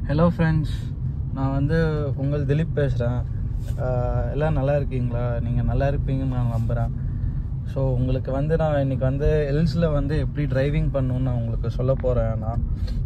hello friends நான் வந்து உங்கள் திலீப் பேசுகிறேன் எல்லாம் நல்லா இருக்கீங்களா நீங்கள் நல்லா இருப்பீங்கன்னு நான் நம்புகிறேன் ஸோ உங்களுக்கு வந்து நான் இன்னைக்கு வந்து எல்ஸில் வந்து எப்படி டிரைவிங் பண்ணணும்னு நான் உங்களுக்கு சொல்ல போகிறேன் நான்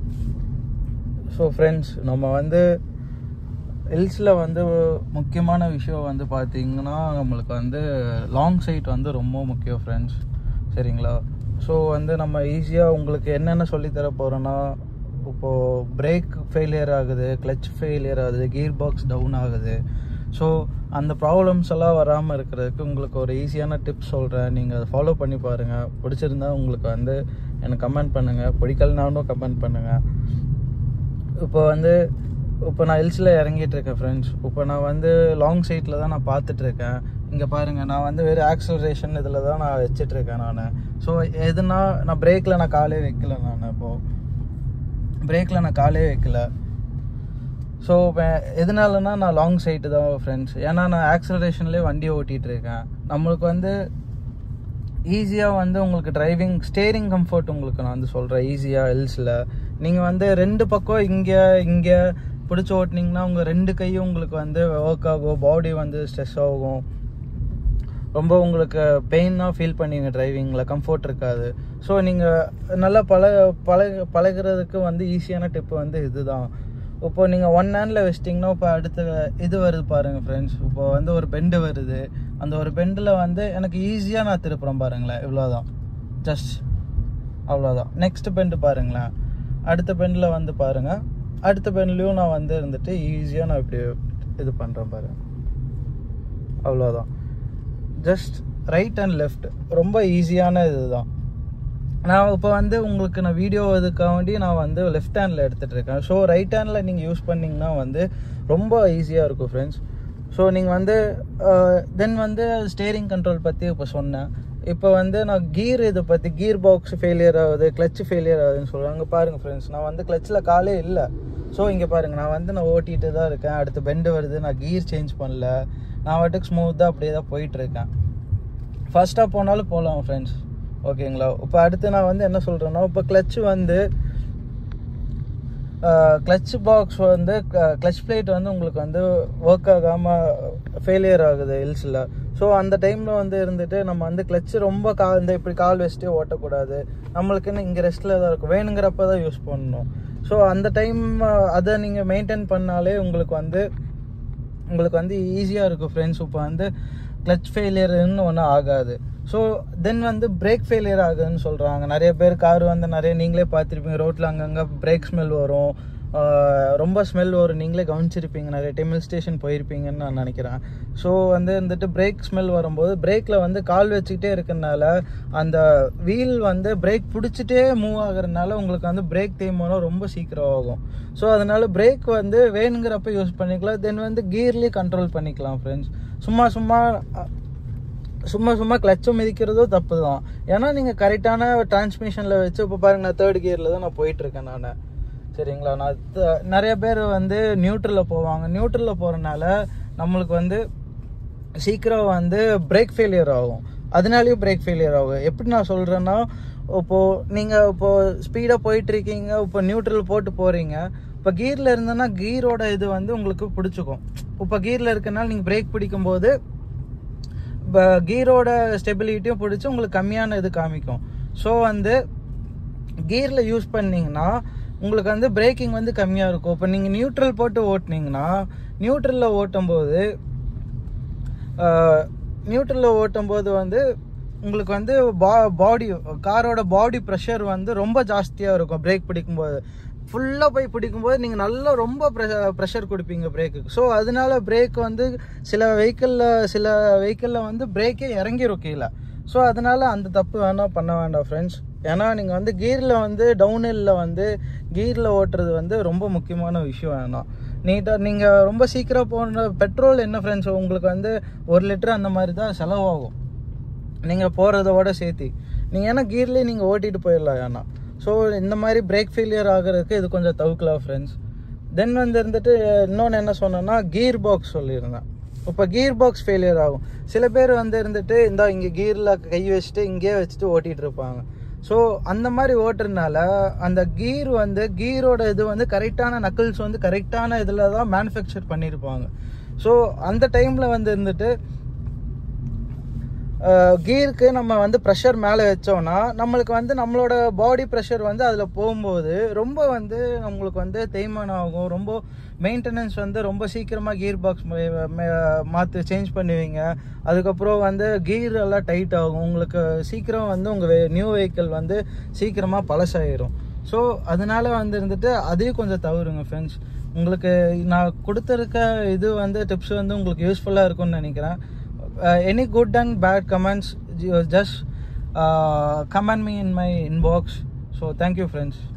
ஸோ ஃப்ரெண்ட்ஸ் நம்ம வந்து ஹில்ஸில் வந்து முக்கியமான விஷயம் வந்து பார்த்தீங்கன்னா நம்மளுக்கு வந்து லாங் சைட் வந்து ரொம்ப முக்கியம் ஃப்ரெண்ட்ஸ் சரிங்களா ஸோ வந்து நம்ம ஈஸியாக உங்களுக்கு என்னென்ன சொல்லித்தர போகிறோன்னா இப்போது பிரேக் ஃபெயிலியர் ஆகுது கிளச் ஃபெயிலியர் ஆகுது கீர் பாக்ஸ் டவுன் ஆகுது ஸோ அந்த ப்ராப்ளம்ஸ் எல்லாம் வராமல் இருக்கிறதுக்கு உங்களுக்கு ஒரு ஈஸியான டிப்ஸ் சொல்கிறேன் நீங்கள் அதை ஃபாலோ பண்ணி பாருங்கள் பிடிச்சிருந்தா உங்களுக்கு வந்து எனக்கு கமெண்ட் பண்ணுங்கள் பிடிக்கலனாலும் கமெண்ட் பண்ணுங்கள் இப்போ வந்து இப்போ நான் ஹில்ஸில் இறங்கிட்டு இருக்கேன் ஃப்ரெண்ட்ஸ் இப்போ நான் வந்து லாங் சைட்டில் தான் நான் பார்த்துட்டு இருக்கேன் இங்கே பாருங்கள் நான் வந்து வெறும் ஆக்சலரேஷன் இதில் தான் நான் வச்சிட்டு இருக்கேன் நான் ஸோ எதுனா நான் பிரேக்கில் நான் காலே வைக்கல நான் இப்போது பிரேக்கில் நான் காலே வைக்கல ஸோ எதனாலனா நான் லாங் சைட்டு தான் ஃப்ரெண்ட்ஸ் ஏன்னா நான் ஆக்சலரேஷன்லேயே வண்டி ஓட்டிகிட்டு இருக்கேன் நம்மளுக்கு வந்து ஈஸியாக வந்து உங்களுக்கு டிரைவிங் ஸ்டேரிங் கம்ஃபர்ட் உங்களுக்கு நான் வந்து சொல்கிறேன் ஈஸியாக ஹில்ஸில் நீங்கள் வந்து ரெண்டு பக்கம் இங்கே இங்கே பிடிச்சி ஓட்டினீங்கன்னா உங்கள் ரெண்டு கையும் உங்களுக்கு வந்து ஒர்க் ஆகும் பாடி வந்து ஸ்ட்ரெஸ் ஆகும் ரொம்ப உங்களுக்கு பெயினாக ஃபீல் பண்ணுவீங்க டிரைவிங்கில் கம்ஃபர்ட் இருக்காது ஸோ நீங்கள் நல்லா பழ பழக பழகிறதுக்கு வந்து ஈஸியான டிப்பு வந்து இதுதான் இப்போ நீங்கள் ஒன் ஹேண்டில் வச்சிட்டிங்கன்னா இப்போ அடுத்த இது வருது பாருங்கள் ஃப்ரெண்ட்ஸ் இப்போ வந்து ஒரு பெண்டு வருது அந்த ஒரு பெண்டில் வந்து எனக்கு ஈஸியாக நான் திருப்புறேன் பாருங்களேன் இவ்வளோதான் ஜஸ்ட் அவ்வளோதான் நெக்ஸ்ட் பெண்டு பாருங்களேன் அடுத்த பெண்டில் வந்து பாருங்கள் அடுத்த பெண்ட்லேயும் நான் வந்து இருந்துட்டு ஈஸியாக நான் இப்படி இது பண்ணுறேன் பாருங்க அவ்வளோதான் ஜஸ்ட் ரைட் அண்ட் லெஃப்ட் ரொம்ப ஈஸியான இதுதான் நான் இப்போ வந்து உங்களுக்கு நான் வீடியோ இதுக்காக வேண்டி நான் வந்து லெஃப்ட் ஹேண்டில் எடுத்துகிட்டு இருக்கேன் ஸோ ரைட் ஹேண்டில் நீங்கள் யூஸ் பண்ணிங்கன்னா வந்து ரொம்ப ஈஸியாக இருக்கும் ஃப்ரெண்ட்ஸ் ஸோ நீங்கள் வந்து தென் வந்து ஸ்டேரிங் கண்ட்ரோல் பற்றி இப்போ சொன்னேன் இப்போ வந்து நான் கீர் இதை பற்றி கீர் பாக்ஸ் ஃபெயிலியர் ஆகுது கிளச் ஃபெயிலியர் ஆகுதுன்னு சொல்லுவாங்க பாருங்கள் ஃப்ரெண்ட்ஸ் நான் வந்து கிளச்சில் காலே இல்லை ஸோ இங்கே பாருங்கள் நான் வந்து நான் ஓட்டிகிட்டு தான் இருக்கேன் அடுத்து பெண்டு வருது நான் கீர் சேஞ்ச் பண்ணல நான் வாட்டுக்கு ஸ்மூத்தாக அப்படியே தான் போயிட்டுருக்கேன் ஃபஸ்ட்டாக போனாலும் போகலாம் ஃப்ரெண்ட்ஸ் ஓகேங்களா இப்போ அடுத்து நான் வந்து என்ன சொல்கிறேன்னா இப்போ கிளச்சு வந்து கிளச் பாக்ஸ் வந்து கிளச் பிளேட் வந்து உங்களுக்கு வந்து ஒர்க் ஆகாமல் ஃபெயிலியர் ஆகுது ஹில்ஸில் ஸோ அந்த டைமில் வந்து இருந்துட்டு நம்ம வந்து கிளச்சு ரொம்ப கா இந்த இப்படி கால் வச்சுட்டே ஓட்டக்கூடாது நம்மளுக்குன்னு இங்கே ரெஸ்ட்டில் தான் இருக்கும் வேணுங்கிறப்ப தான் யூஸ் பண்ணணும் ஸோ அந்த டைம் அதை நீங்கள் மெயின்டைன் பண்ணாலே உங்களுக்கு வந்து உங்களுக்கு வந்து ஈஸியாக இருக்கும் ஃப்ரெண்ட்ஸ் இப்போ வந்து கிளச் ஃபெயிலியர்னு ஒன்றும் ஆகாது ஸோ தென் வந்து பிரேக் ஃபெயிலியர் ஆகுதுன்னு சொல்கிறாங்க நிறைய பேர் கார் வந்து நிறைய நீங்களே பார்த்துருப்பீங்க ரோட்டில் அங்கங்கே பிரேக் ஸ்மெல் வரும் ரொம்ப ஸ்மெல் வரும் நீங்களே கவனிச்சிருப்பீங்க நிறைய டைம் ஹில் ஸ்டேஷன் போயிருப்பீங்கன்னு நான் நினைக்கிறேன் ஸோ வந்து வந்துட்டு பிரேக் ஸ்மெல் வரும்போது பிரேக்கில் வந்து கால் வச்சுக்கிட்டே இருக்கிறனால அந்த வீல் வந்து பிரேக் பிடிச்சிட்டே மூவ் ஆகுறதுனால உங்களுக்கு வந்து பிரேக் தேய்மானம் ரொம்ப சீக்கிரம் ஆகும் ஸோ அதனால பிரேக் வந்து வேணுங்கிறப்ப யூஸ் பண்ணிக்கலாம் தென் வந்து கீர்லேயே கண்ட்ரோல் பண்ணிக்கலாம் ஃப்ரெண்ட்ஸ் சும்மா சும்மா சும்மா சும்மா கிளச்சும் மிதிக்கிறதும் தப்பு தான் ஏன்னா நீங்கள் கரெக்டான டிரான்ஸ்மிஷனில் வச்சு இப்போ பாருங்க நான் தேர்ட் கியரில் தான் நான் போயிட்டுருக்கேன் நான் சரிங்களா நான் நிறைய பேர் வந்து நியூட்ரலில் போவாங்க நியூட்ரலில் போகிறனால நம்மளுக்கு வந்து சீக்கிரம் வந்து பிரேக் ஃபெயிலியர் ஆகும் அதனாலேயும் பிரேக் ஃபெயிலியர் ஆகும் எப்படி நான் சொல்கிறேன்னா இப்போது நீங்கள் இப்போது ஸ்பீடாக போயிட்டுருக்கீங்க இப்போ நியூட்ரல் போட்டு போகிறீங்க இப்போ கீரில் இருந்தேன்னா கீரோட இது வந்து உங்களுக்கு பிடிச்சிக்கும் இப்போ கீரில் இருக்கனால நீங்கள் பிரேக் பிடிக்கும்போது இப்போ கீரோட ஸ்டெபிலிட்டியும் பிடிச்சி உங்களுக்கு கம்மியான இது காமிக்கும் ஸோ வந்து கீரில் யூஸ் பண்ணிங்கன்னா உங்களுக்கு வந்து பிரேக்கிங் வந்து கம்மியாக இருக்கும் இப்போ நீங்கள் நியூட்ரல் போட்டு ஓட்டினீங்கன்னா நியூட்ரலில் ஓட்டும்போது நியூட்ரலில் ஓட்டும்போது வந்து உங்களுக்கு வந்து பா பாடி காரோட பாடி ப்ரெஷர் வந்து ரொம்ப ஜாஸ்தியாக இருக்கும் பிரேக் பிடிக்கும்போது ஃபுல்லாக போய் பிடிக்கும்போது நீங்கள் நல்லா ரொம்ப ப்ரெஷர் கொடுப்பீங்க பிரேக்குக்கு ஸோ அதனால பிரேக் வந்து சில வெஹிக்கிளில் சில வெஹிக்கிளில் வந்து பிரேக்கே இறங்கிரும் கீழே ஸோ அதனால அந்த தப்பு வேணால் பண்ண வேண்டாம் ஃப்ரெண்ட்ஸ் ஏன்னா நீங்கள் வந்து கீரில் வந்து டவுன் ஹில்லில் வந்து கீரில் ஓட்டுறது வந்து ரொம்ப முக்கியமான விஷயம் வேணாம் நீட்டாக நீங்கள் ரொம்ப சீக்கிரம் போன பெட்ரோல் என்ன ஃப்ரெண்ட்ஸ் உங்களுக்கு வந்து ஒரு லிட்டர் அந்த மாதிரி தான் செலவாகும் நீங்கள் போகிறதோட சேர்த்து நீங்கள் ஏன்னா கீர்லேயே நீங்கள் ஓட்டிகிட்டு போயிடலாம் ஏன்னா ஸோ இந்த மாதிரி பிரேக் ஃபெயிலியர் ஆகிறதுக்கு இது கொஞ்சம் தவிர்க்கலாம் ஃப்ரெண்ட்ஸ் தென் வந்து இருந்துட்டு இன்னொன்று என்ன சொன்னேன்னா கீர் பாக்ஸ் சொல்லியிருந்தேன் இப்போ கீர் பாக்ஸ் ஃபெயிலியர் ஆகும் சில பேர் வந்து இருந்துட்டு இந்த இங்கே கீரில் கை வச்சுட்டு இங்கேயே வச்சுட்டு ஓட்டிகிட்டு இருப்பாங்க ஸோ அந்த மாதிரி ஓட்டுறதுனால அந்த கீர் வந்து கீரோட இது வந்து கரெக்டான நக்கிள்ஸ் வந்து கரெக்டான இதில் தான் மேனுஃபேக்சர் பண்ணியிருப்பாங்க ஸோ அந்த டைமில் வந்து இருந்துட்டு கீருக்கு நம்ம வந்து ப்ரெஷர் மேலே வச்சோம்னா நம்மளுக்கு வந்து நம்மளோட பாடி ப்ரெஷர் வந்து அதில் போகும்போது ரொம்ப வந்து நம்மளுக்கு வந்து தேய்மானம் ஆகும் ரொம்ப மெயின்டெனன்ஸ் வந்து ரொம்ப சீக்கிரமாக கீர் பாக்ஸ் மாற்றி சேஞ்ச் பண்ணுவீங்க அதுக்கப்புறம் வந்து கீர் எல்லாம் டைட் ஆகும் உங்களுக்கு சீக்கிரம் வந்து உங்கள் நியூ வெஹிக்கிள் வந்து சீக்கிரமாக பழசாயிரும் ஸோ அதனால வந்து இருந்துட்டு அதையும் கொஞ்சம் தவறுங்க ஃப்ரெண்ட்ஸ் உங்களுக்கு நான் கொடுத்துருக்க இது வந்து டிப்ஸ் வந்து உங்களுக்கு யூஸ்ஃபுல்லாக இருக்கும்னு நினைக்கிறேன் any good and bad comments just comment me in my inbox so thank you friends